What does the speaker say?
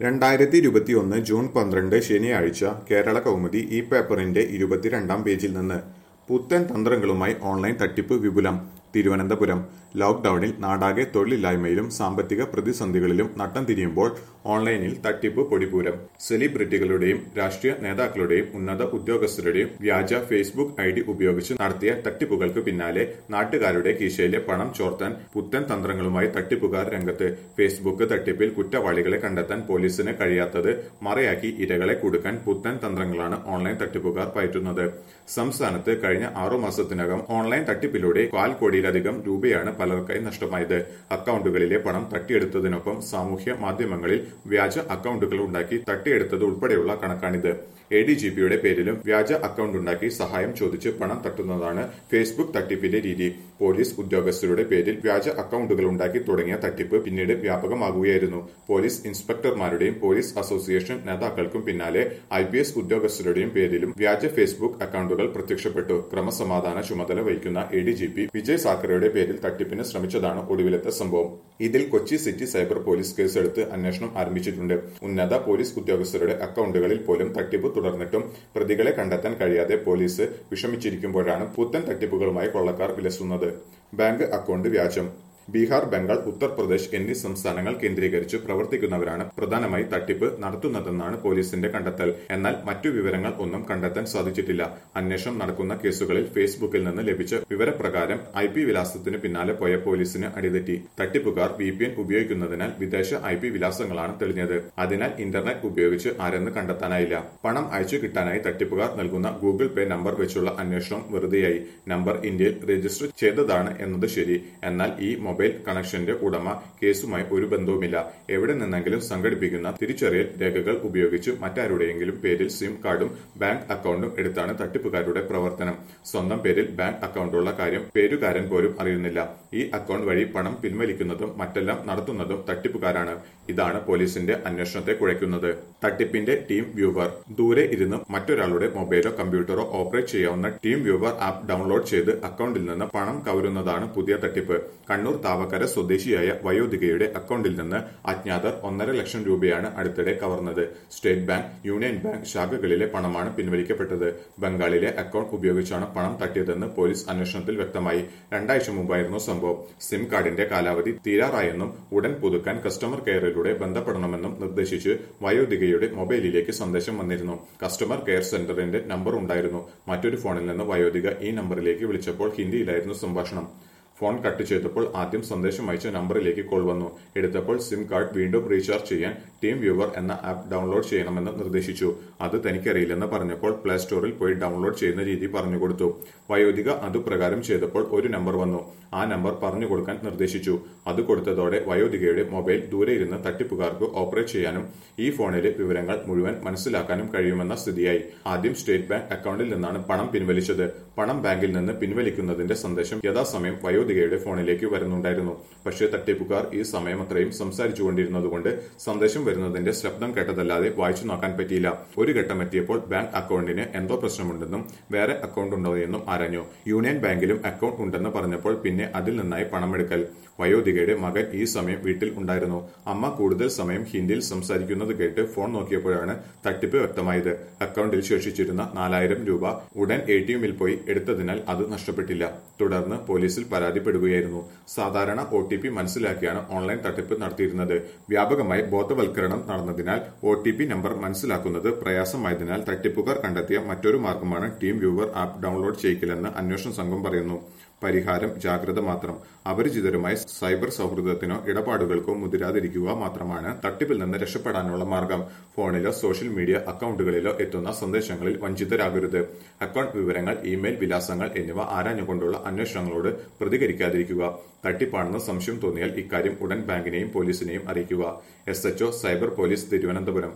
രണ്ടായിരത്തി ഇരുപത്തിയൊന്ന് ജൂൺ പന്ത്രണ്ട് ശനിയാഴ്ച കേരള കൗമുദി ഈ പേപ്പറിന്റെ ഇരുപത്തിരണ്ടാം പേജിൽ നിന്ന് പുത്തൻ തന്ത്രങ്ങളുമായി ഓൺലൈൻ തട്ടിപ്പ് വിപുലം തിരുവനന്തപുരം ലോക്ഡൌണിൽ നാടാകെ തൊഴിലില്ലായ്മയിലും സാമ്പത്തിക പ്രതിസന്ധികളിലും നട്ടം തിരിയുമ്പോൾ ഓൺലൈനിൽ തട്ടിപ്പ് പൊടിപൂരം സെലിബ്രിറ്റികളുടെയും രാഷ്ട്രീയ നേതാക്കളുടെയും ഉന്നത ഉദ്യോഗസ്ഥരുടെയും വ്യാജ ഫേസ്ബുക്ക് ഐ ഡി ഉപയോഗിച്ച് നടത്തിയ തട്ടിപ്പുകൾക്ക് പിന്നാലെ നാട്ടുകാരുടെ കീശയിലെ പണം ചോർത്താൻ പുത്തൻ തന്ത്രങ്ങളുമായി തട്ടിപ്പുകാർ രംഗത്ത് ഫേസ്ബുക്ക് തട്ടിപ്പിൽ കുറ്റവാളികളെ കണ്ടെത്താൻ പോലീസിന് കഴിയാത്തത് മറയാക്കി ഇരകളെ കുടുക്കാൻ പുത്തൻ തന്ത്രങ്ങളാണ് ഓൺലൈൻ തട്ടിപ്പുകാർ പയറ്റുന്നത് സംസ്ഥാനത്ത് കഴിഞ്ഞ ആറു മാസത്തിനകം ഓൺലൈൻ തട്ടിപ്പിലൂടെ കാൽ കോടിയിലധികം രൂപയാണ് പലർക്കായി നഷ്ടമായത് അക്കൗണ്ടുകളിലെ പണം തട്ടിയെടുത്തതിനൊപ്പം സാമൂഹ്യ മാധ്യമങ്ങളിൽ വ്യാജ അക്കൗണ്ടുകൾ ഉണ്ടാക്കി തട്ടിയെടുത്തത് ഉൾപ്പെടെയുള്ള കണക്കാണിത് എ ഡി ജി പിയുടെ പേരിലും വ്യാജ അക്കൗണ്ട് ഉണ്ടാക്കി സഹായം ചോദിച്ച് പണം തട്ടുന്നതാണ് ഫേസ്ബുക്ക് തട്ടിപ്പിന്റെ രീതി പോലീസ് ഉദ്യോഗസ്ഥരുടെ പേരിൽ വ്യാജ അക്കൗണ്ടുകൾ ഉണ്ടാക്കി തുടങ്ങിയ തട്ടിപ്പ് പിന്നീട് വ്യാപകമാകുകയായിരുന്നു പോലീസ് ഇൻസ്പെക്ടർമാരുടെയും പോലീസ് അസോസിയേഷൻ നേതാക്കൾക്കും പിന്നാലെ ഐ പി എസ് ഉദ്യോഗസ്ഥരുടെയും പേരിലും വ്യാജ ഫേസ്ബുക്ക് അക്കൗണ്ടുകൾ പ്രത്യക്ഷപ്പെട്ടു ക്രമസമാധാന ചുമതല വഹിക്കുന്ന A D G P Vijay സാക്കറയുടെ പേരിൽ തട്ടിപ്പിന് ശ്രമിച്ചതാണ് ഒടുവിലത്തെ സംഭവം ഇതിൽ കൊച്ചി സിറ്റി സൈബർ പോലീസ് കേസെടുത്ത് അന്വേഷണം ആരംഭിച്ചിട്ടുണ്ട് ഉന്നത പോലീസ് ഉദ്യോഗസ്ഥരുടെ അക്കൗണ്ടുകളിൽ പോലും തട്ടിപ്പ് തുടർന്നിട്ടും പ്രതികളെ കണ്ടെത്താൻ കഴിയാതെ പോലീസ് വിഷമിച്ചിരിക്കുമ്പോഴാണ് പുത്തൻ തട്ടിപ്പുകളുമായി കൊള്ളക്കാർ വിലസുന്നത് ബാങ്ക് അക്കൗണ്ട് വ്യാജം ബീഹാർ ബംഗാൾ ഉത്തർപ്രദേശ് എന്നീ സംസ്ഥാനങ്ങൾ കേന്ദ്രീകരിച്ച് പ്രവർത്തിക്കുന്നവരാണ് പ്രധാനമായി തട്ടിപ്പ് നടത്തുന്നതെന്നാണ് പോലീസിന്റെ കണ്ടെത്തൽ എന്നാൽ മറ്റു വിവരങ്ങൾ ഒന്നും കണ്ടെത്താൻ സാധിച്ചിട്ടില്ല അന്വേഷണം നടക്കുന്ന കേസുകളിൽ ഫേസ്ബുക്കിൽ നിന്ന് ലഭിച്ച വിവരപ്രകാരം ഐ പി വിലാസത്തിന് പിന്നാലെ പോയ പോലീസിന് അടിതെറ്റി തട്ടിപ്പുകാർ വി പി എൻ ഉപയോഗിക്കുന്നതിനാൽ വിദേശ ഐ പി വിലാസങ്ങളാണ് തെളിഞ്ഞത് അതിനാൽ ഇന്റർനെറ്റ് ഉപയോഗിച്ച് ആരെന്ന് കണ്ടെത്താനായില്ല പണം അയച്ചു കിട്ടാനായി തട്ടിപ്പുകാർ നൽകുന്ന ഗൂഗിൾ പേ നമ്പർ വെച്ചുള്ള അന്വേഷണം വെറുതെയായി നമ്പർ ഇന്ത്യയിൽ രജിസ്റ്റർ ചെയ്തതാണ് എന്നത് ശരി എന്നാൽ ഈ മൊബൈൽ കണക്ഷന്റെ ഉടമ കേസുമായി ഒരു ബന്ധവുമില്ല എവിടെ നിന്നെങ്കിലും സംഘടിപ്പിക്കുന്ന തിരിച്ചറിയൽ രേഖകൾ ഉപയോഗിച്ച് മറ്റാരുടെയെങ്കിലും പേരിൽ സിം കാർഡും ബാങ്ക് അക്കൗണ്ടും എടുത്താണ് തട്ടിപ്പുകാരുടെ പ്രവർത്തനം സ്വന്തം പേരിൽ ബാങ്ക് അക്കൗണ്ടുള്ള കാര്യം പേരുകാരൻ പോലും അറിയുന്നില്ല ഈ അക്കൗണ്ട് വഴി പണം പിൻവലിക്കുന്നതും മറ്റെല്ലാം നടത്തുന്നതും തട്ടിപ്പുകാരാണ് ഇതാണ് പോലീസിന്റെ അന്വേഷണത്തെ കുഴയ്ക്കുന്നത് തട്ടിപ്പിന്റെ ടീം വ്യൂവർ ദൂരെ ഇരുന്ന് മറ്റൊരാളുടെ മൊബൈലോ കമ്പ്യൂട്ടറോ ഓപ്പറേറ്റ് ചെയ്യാവുന്ന ടീം വ്യൂവർ ആപ്പ് ഡൗൺലോഡ് ചെയ്ത് അക്കൗണ്ടിൽ നിന്ന് പണം കവരുന്നതാണ് പുതിയ തട്ടിപ്പ് കണ്ണൂർ താവക്കര സ്വദേശിയായ വയോധികയുടെ അക്കൗണ്ടിൽ നിന്ന് അജ്ഞാതർ ഒന്നര ലക്ഷം രൂപയാണ് അടുത്തിടെ കവർന്നത് സ്റ്റേറ്റ് ബാങ്ക് യൂണിയൻ ബാങ്ക് ശാഖകളിലെ പണമാണ് പിൻവലിക്കപ്പെട്ടത് ബംഗാളിലെ അക്കൗണ്ട് ഉപയോഗിച്ചാണ് പണം തട്ടിയതെന്ന് പോലീസ് അന്വേഷണത്തിൽ വ്യക്തമായി രണ്ടാഴ്ച മുമ്പായിരുന്നു സംഭവം സിം കാർഡിന്റെ കാലാവധി തീരാറായെന്നും ഉടൻ പുതുക്കാൻ കസ്റ്റമർ കെയറിലൂടെ ബന്ധപ്പെടണമെന്നും നിർദ്ദേശിച്ച് വയോധികയുടെ മൊബൈലിലേക്ക് സന്ദേശം വന്നിരുന്നു കസ്റ്റമർ കെയർ സെന്ററിന്റെ നമ്പർ ഉണ്ടായിരുന്നു മറ്റൊരു ഫോണിൽ നിന്ന് വയോധിക ഈ നമ്പറിലേക്ക് വിളിച്ചപ്പോൾ ഹിന്ദിയിലായിരുന്നു സംഭാഷണം ഫോൺ കട്ട് ചെയ്തപ്പോൾ ആദ്യം സന്ദേശം അയച്ച നമ്പറിലേക്ക് കോൾ വന്നു എടുത്തപ്പോൾ സിം കാർഡ് വീണ്ടും റീചാർജ് ചെയ്യാൻ ടീം വ്യൂവർ എന്ന ആപ്പ് ഡൗൺലോഡ് ചെയ്യണമെന്ന് നിർദ്ദേശിച്ചു അത് തനിക്കറിയില്ലെന്ന് പറഞ്ഞപ്പോൾ പ്ലേ സ്റ്റോറിൽ പോയി ഡൗൺലോഡ് ചെയ്യുന്ന രീതി പറഞ്ഞുകൊടുത്തു വയോധിക അതുപ്രകാരം ചെയ്തപ്പോൾ ഒരു നമ്പർ വന്നു ആ നമ്പർ പറഞ്ഞു കൊടുക്കാൻ നിർദ്ദേശിച്ചു അത് കൊടുത്തതോടെ വയോധികയുടെ മൊബൈൽ ദൂരെ ഇരുന്ന് തട്ടിപ്പുകാർക്ക് ഓപ്പറേറ്റ് ചെയ്യാനും ഈ ഫോണിലെ വിവരങ്ങൾ മുഴുവൻ മനസ്സിലാക്കാനും കഴിയുമെന്ന സ്ഥിതിയായി ആദ്യം സ്റ്റേറ്റ് ബാങ്ക് അക്കൗണ്ടിൽ നിന്നാണ് പണം പിൻവലിച്ചത് പണം ബാങ്കിൽ നിന്ന് പിൻവലിക്കുന്നതിന്റെ സന്ദേശം യഥാസമയം വയോധികയുടെ ഫോണിലേക്ക് വരുന്നുണ്ടായിരുന്നു പക്ഷേ തട്ടിപ്പുകാർ ഈ സമയം അത്രയും സംസാരിച്ചുകൊണ്ടിരുന്നതുകൊണ്ട് സന്ദേശം വരുന്നതിന്റെ ശബ്ദം കേട്ടതല്ലാതെ വായിച്ചു നോക്കാൻ പറ്റിയില്ല ഒരു ഘട്ടം എത്തിയപ്പോൾ ബാങ്ക് അക്കൗണ്ടിന് എന്തോ പ്രശ്നമുണ്ടെന്നും വേറെ അക്കൗണ്ട് ഉണ്ടോ എന്നും ആരാഞ്ഞു യൂണിയൻ ബാങ്കിലും അക്കൗണ്ട് ഉണ്ടെന്ന് പറഞ്ഞപ്പോൾ പിന്നെ അതിൽ നിന്നായി പണമെടുക്കൽ വയോധികയുടെ മകൻ ഈ സമയം വീട്ടിൽ ഉണ്ടായിരുന്നു അമ്മ കൂടുതൽ സമയം ഹിന്ദിയിൽ സംസാരിക്കുന്നത് കേട്ട് ഫോൺ നോക്കിയപ്പോഴാണ് തട്ടിപ്പ് വ്യക്തമായത് അക്കൗണ്ടിൽ ശേഷിച്ചിരുന്ന നാലായിരം രൂപ ഉടൻ എ ടി എമ്മിൽ പോയി എടുത്തതിനാൽ അത് നഷ്ടപ്പെട്ടില്ല തുടർന്ന് പോലീസിൽ പരാതിപ്പെടുകയായിരുന്നു സാധാരണ ഒ ടി പി മനസ്സിലാക്കിയാണ് ഓൺലൈൻ തട്ടിപ്പ് നടത്തിയിരുന്നത് വ്യാപകമായി ബോധവൽക്കരണം നടന്നതിനാൽ ഒ ടി പി നമ്പർ മനസ്സിലാക്കുന്നത് പ്രയാസമായതിനാൽ തട്ടിപ്പുകാർ കണ്ടെത്തിയ മറ്റൊരു മാർഗമാണ് ടീം വ്യൂവർ ആപ്പ് ഡൗൺലോഡ് ചെയ്യിക്കലെന്ന് അന്വേഷണ സംഘം പറയുന്നു പരിഹാരം ജാഗ്രത മാത്രം അപരിചിതരുമായി സൈബർ സൗഹൃദത്തിനോ ഇടപാടുകൾക്കോ മുതിരാതിരിക്കുക മാത്രമാണ് തട്ടിപ്പിൽ നിന്ന് രക്ഷപ്പെടാനുള്ള മാർഗം ഫോണിലോ സോഷ്യൽ മീഡിയ അക്കൗണ്ടുകളിലോ എത്തുന്ന സന്ദേശങ്ങളിൽ വഞ്ചിതരാകരുത് അക്കൗണ്ട് വിവരങ്ങൾ ഇമെയിൽ വിലാസങ്ങൾ എന്നിവ ആരാഞ്ഞുകൊണ്ടുള്ള അന്വേഷണങ്ങളോട് പ്രതികരിക്കാതിരിക്കുക തട്ടിപ്പാണെന്ന് സംശയം തോന്നിയാൽ ഇക്കാര്യം ഉടൻ ബാങ്കിനെയും പോലീസിനെയും അറിയിക്കുക S H O cyber police Thiruvananthapuram